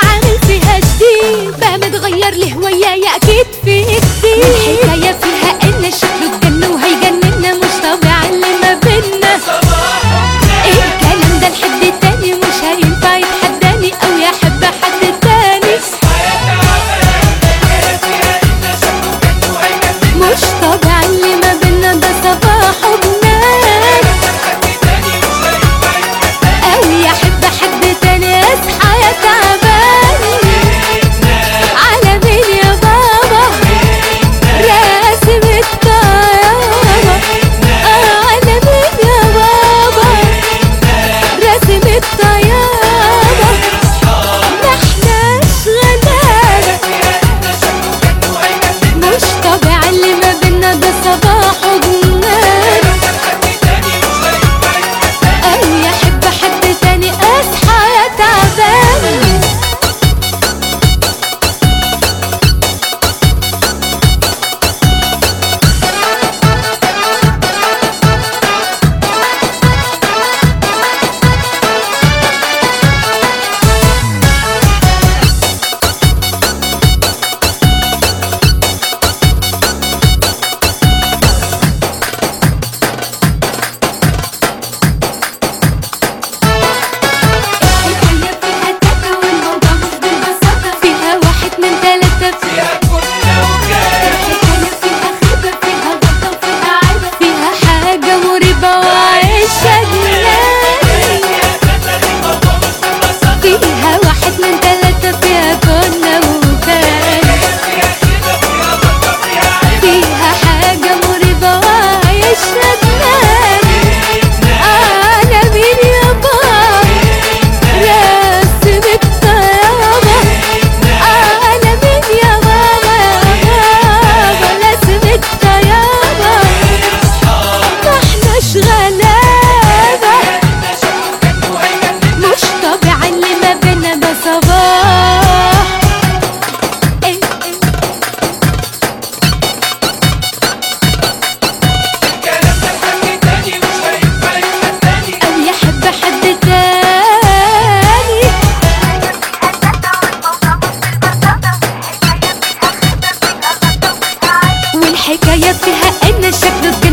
عامل فيها جديد بقى متغير ليه ويايا اكيد في جديد الحكايه فيها ان شكله اتجن وهيجننا مش طبيعي اللي ما بينا ايه الكلام ده لحد تاني مش هينفع يتحداني او يحب حد تاني مش طبيعي اللي ما بينا ده صباح وبنات او يحب حد تاني اصحى يا تعبان على مين يا بابا راسم الطيارة اه على مين يا بابا راسم الطيارة ما احناش غلابة مش طبيعي اللي ما بينا ده صباح وجنان او يحب حد تاني اصحى يا تعبان الحكاية فيها تكة والموضوع مش بالبساطة فيها واحد من تلاتة الحكاية فيها خيبة فيها غلطة وفيها عيبة فيها حاجة مريبة وعيشة جنان فيها واحد من تلاتة فيها كنا وكان فيها حاجة مريبة وعيشة جنان أنا مين يا بابا راسم الطيابة أنا مين يا بابا بابا راسم الطيابة ما احناش غلابة مش طبيعي اللي ما بينا ده صباح إيه إيه أو يحب حد تاني والحكاية فيها إن شكله